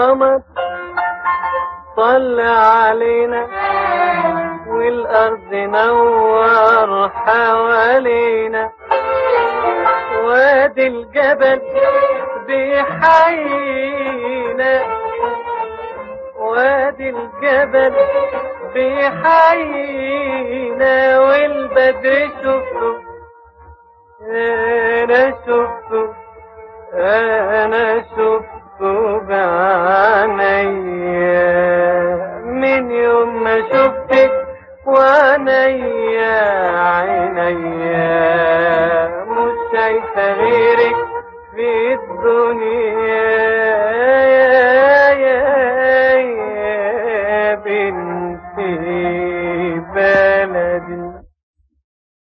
القمر طلع علينا والأرض نور حوالينا وادي الجبل بيحيينا وادي الجبل بيحيينا والبدر شفته انا شفته انا شفته بعينيا من يوم ما شفتك وعينيا عينيا مش شايفه غير